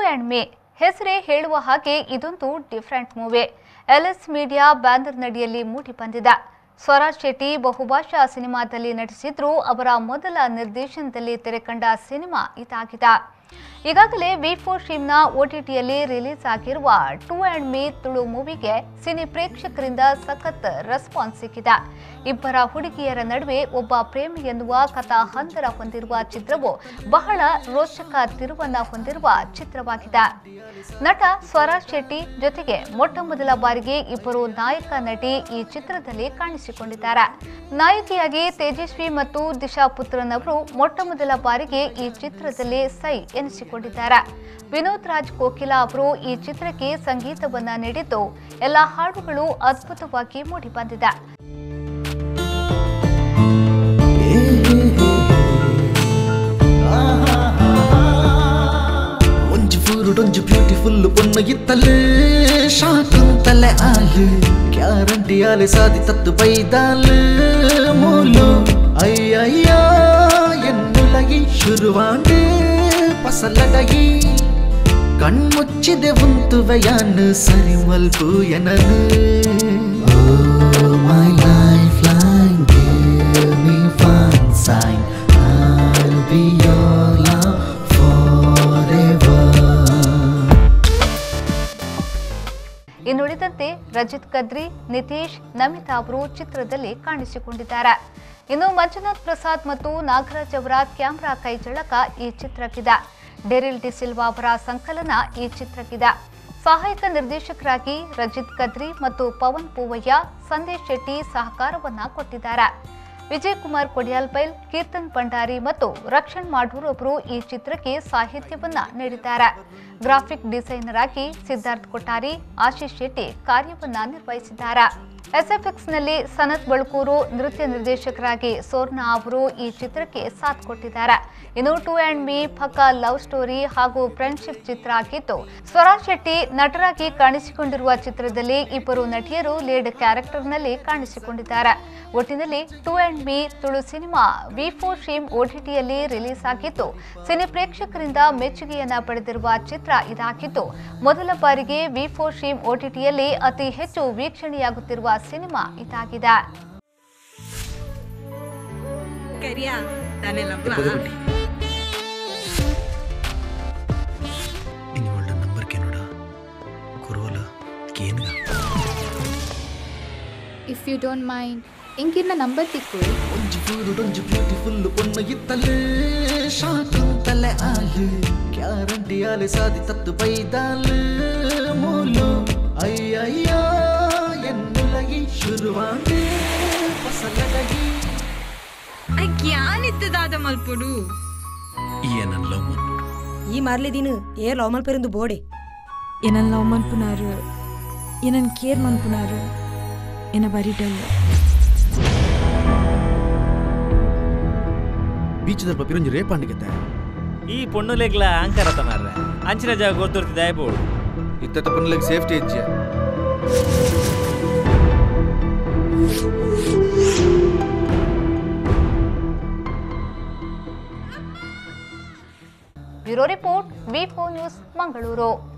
and May ಹೆಸರೇ ಹೇಳುವ ಹಾಗೆ ಇದೊಂದು different movie L S media banner ನಡಿಯಲ್ಲಿ ಮೂಡಿ ಬಂದಿದೆ ಸ್ವರಾಜ್ ಶೆಟ್ಟಿ ಬಹುಭಾಷಾ ಸಿನಿಮಾದಲ್ಲಿ ನಟಿಸಿದ್ರು ಅವರ ಮೊದಲ ನಿರ್ದೇಶನದಲ್ಲಿ ತೆರೆಕಂಡ ಸಿನಿಮಾ ಇದಾಗಿದೆ ಈಗಾಗಲೇ ವಿ ಫೋರ್ ಶಿಮ್ನ ಓಟಿಟಿಯಲ್ಲಿ ರಿಲೀಸ್ ಆಗಿರುವ ಟೂ ಆ್ಯಂಡ್ ಮೀ ತುಳು ಮೂವಿಗೆ ಸಿನಿ ಪ್ರೇಕ್ಷಕರಿಂದ ಸಖತ್ ರೆಸ್ಪಾನ್ಸ್ ಸಿಕ್ಕಿದೆ ಇಬ್ಬರ ಹುಡುಗಿಯರ ನಡುವೆ ಒಬ್ಬ ಪ್ರೇಮಿ ಎನ್ನುವ ಕಥಾ ಹಂದರ ಹೊಂದಿರುವ ಚಿತ್ರವು ಬಹಳ ರೋಚಕ ತಿರುವನ್ನ ಹೊಂದಿರುವ ಚಿತ್ರವಾಗಿದೆ ನಟ ಸ್ವರಾಜ್ ಶೆಟ್ಟಿ ಜೊತೆಗೆ ಮೊಟ್ಟ ಮೊದಲ ಬಾರಿಗೆ ಇಬ್ಬರು ನಾಯಕ ನಟಿ ಈ ಚಿತ್ರದಲ್ಲಿ ಕಾಣಿಸಿಕೊಂಡಿದ್ದಾರೆ ನಾಯಕಿಯಾಗಿ ತೇಜಸ್ವಿ ಮತ್ತು ದಿಶಾ ಪುತ್ರನ್ ಅವರು ಮೊಟ್ಟ ಮೊದಲ ಬಾರಿಗೆ ಈ ಚಿತ್ರದಲ್ಲಿ ಸೈ ಎನಿಸಿಕೊಂಡಿದ್ದಾರೆ ವಿನೋದ್ ರಾಜ್ ಕೋಕಿಲಾ ಅವರು ಈ ಚಿತ್ರಕ್ಕೆ ಸಂಗೀತವನ್ನ ನೀಡಿದ್ದು ಎಲ್ಲ ಹಾಡುಗಳು ಅದ್ಭುತವಾಗಿ ಮೂಡಿಬಂದಿದೆ ಒಂಜಿ ಫೂರುಡೊಂಜಿ ಬ್ಯೂಟಿಫುಲ್ ಪೊನ್ನ ಇತ್ತಲೆ ಶಾಕುಂತಲೆ ಆಲು ಗ್ಯಾರಂಟಿ ಆಲೆ ಸಾದಿ ತತ್ತು ಬೈದಾಲು ಮೂಲು ಅಯ್ಯಯ್ಯ ಎನ್ನುಲಗಿ ಶುರುವಾಂಡು ಪಸಲಡಗಿ ಕಣ್ಮುಚ್ಚಿದೆ ಉಂತುವೆಯಾನು ಸರಿ ಮಲ್ಪು ಎನನು my life line give me one sign I'll be your love forever ಇನ್ನುಳಿದಂತೆ ರಜಿತ್ ಕದ್ರಿ ನಿತೀಶ್ ನಮಿತಾ ಅವರು ಚಿತ್ರದಲ್ಲಿ ಕಾಣಿಸಿಕೊಂಡಿದ್ದಾರೆ ಇನ್ನು ಮಂಜುನಾಥ್ ಪ್ರಸಾದ್ ಮತ್ತು ನಾಗರಾಜ್ ಅವರ ಕ್ಯಾಮ್ರಾ ಕೈಚಳಕ ಈ ಚಿತ್ರಕ್ಕಿದೆ ಡೆರಿಲ್ ಡಿಸಿಲ್ವಾ ಅವರ ಸಂಕಲನ ಈ ಚಿತ್ರಕ್ಕಿದೆ ಸಹಾಯಕ ನಿರ್ದೇಶಕರಾಗಿ ರಜಿತ್ ಕದ್ರಿ ಮತ್ತು ಪವನ್ ಪೂವಯ್ಯ ಸಂದೇಶ್ ಶೆಟ್ಟಿ ಸಹಕಾರವನ್ನ ಕೊಟ್ಟಿದ್ದಾರೆ ವಿಜಯ್ ಕುಮಾರ್ ಕೊಡಿಯಾಲ್ಪೈಲ್ ಕೀರ್ತನ್ ಭಂಡಾರಿ ಮತ್ತು ರಕ್ಷಣ್ ಮಾಡೂರ್ ಅವರು ಈ ಚಿತ್ರಕ್ಕೆ ಸಾಹಿತ್ಯವನ್ನ ನೀಡಿದ್ದಾರೆ ಗ್ರಾಫಿಕ್ ಡಿಸೈನರ್ ಆಗಿ ಸಿದ್ಧಾರ್ಥ್ ಕೊಟ್ಟಾರಿ ಆಶೀಶ್ ಶೆಟ್ಟಿ ಕಾರ್ಯವನ್ನ ನಿರ್ವಹಿಸಿದ್ದಾರೆ ಎಸ್ಎಫ್ಎಕ್ಸ್ ನಲ್ಲಿ ಸನತ್ ಬಳ್ಕೂರು ನೃತ್ಯ ನಿರ್ದೇಶಕರಾಗಿ ಸೋರ್ನಾ ಅವರು ಈ ಚಿತ್ರಕ್ಕೆ ಸಾಥ್ ಕೊಟ್ಟಿದ್ದಾರೆ ಇನ್ನು ಟೂ ಆ್ಯಂಡ್ ಮೀ ಪಕ್ಕ ಲವ್ ಸ್ಟೋರಿ ಹಾಗೂ ಫ್ರೆಂಡ್ಶಿಪ್ ಚಿತ್ರ ಆಗಿದ್ದು ಸ್ವರಾಜ್ ಶೆಟ್ಟಿ ನಟರಾಗಿ ಕಾಣಿಸಿಕೊಂಡಿರುವ ಚಿತ್ರದಲ್ಲಿ ಇಬ್ಬರು ನಟಿಯರು ಲೀಡ್ ಕ್ಯಾರೆಕ್ಟರ್ನಲ್ಲಿ ಕಾಣಿಸಿಕೊಂಡಿದ್ದಾರೆ ಒಟ್ಟಿನಲ್ಲಿ two and me Tulu cinema V four ಶೀಮ್ ಓಟಿಟಿಯಲ್ಲಿ ರಿಲೀಸ್ ಆಗಿದ್ದು ಸಿನಿ ಪ್ರೇಕ್ಷಕರಿಂದ ಮೆಚ್ಚುಗೆಯನ್ನ ಪಡೆದಿರುವ ಚಿತ್ರ ಇದಾಗಿದ್ದು ಮೊದಲ ಬಾರಿಗೆ ವಿ ಫೋರ್ ಶೀಮ್ ಓಟಿಟಿಯಲ್ಲಿ ಅತಿ ಹೆಚ್ಚು ವೀಕ್ಷಣೆಯಾಗುತ್ತಿರುವ ಸಿನಿಮಾ ಇದಾಗಿದೆ Quería darle la ಪದಗುಟ್ಟಿ ಇನ್ನು ಒಳ್ಳೆ ನಂಬರ್ ಕೇನೋಡ ಕುರೋಲ ಕೇನ್ಗ ಇಫ್ ಯು ಡೋಂಟ್ ಮೈಂಡ್ ಇಂಕಿನ್ನ ನಂಬರ್ ತಿಕ್ಕೊಳ್ಳಿ ಒಂಜಿ ಫೂರುಡೊಂಜಿ ಬ್ಯೂಟಿಫುಲ್ ಪೊನ್ನ ಇತ್ತಲೆ ಶಾಕುಂತಲೆ ಆಲು ಗ್ಯಾರಂಟಿ ಆಲೆ ಸಾದಿ ತತ್ತು ಬೈದಾಲು ಮೂಲು ಅಯ್ಯಯ್ಯ ಎನ್ನುಲಗಿ ಶುರುವಾಂಡು ಪಸಲಡಗಿ ಜ್ಞಾನಿತ್ತದಾದ ಮಲ್ಪೊಡು ಈ ನನ್ನ ಲವ್ ಮಾಡ್ಬಿಡು ಈ ಮಾರ್ಲಿ ದಿನ ಏ ಲವ್ ಮಲ್ಪೆರಿಂದು ಬೋಡೆ ಏನನ್ನ ಲವ್ ಮನ್ಪುನಾರು ಏನನ್ನ ಕೇರ್ ಮನ್ಪುನಾರು ಏನ ಬರಿಟಲ್ಲ ಬೀಚದ ಪಪಿರೊಂಜಿ ರೇಪಾಂಡಿಗೆತೆ ಈ ಪೊಣ್ಣುಲೆಗ್ಲ ಅಂಕರತ ಮಾರ್ರೆ ಅಂಚಿನ ಜಾಗ ಗೊತ್ತುರ್ತಿದ್ದೆ ಆಯ್ಬೋಡು ಇತ್ತ ಪನ್ಲೆಗ್ ಸೇಫ್ಟಿ ಹೆಚ್ಚೆ bureau report V four news Mangaluru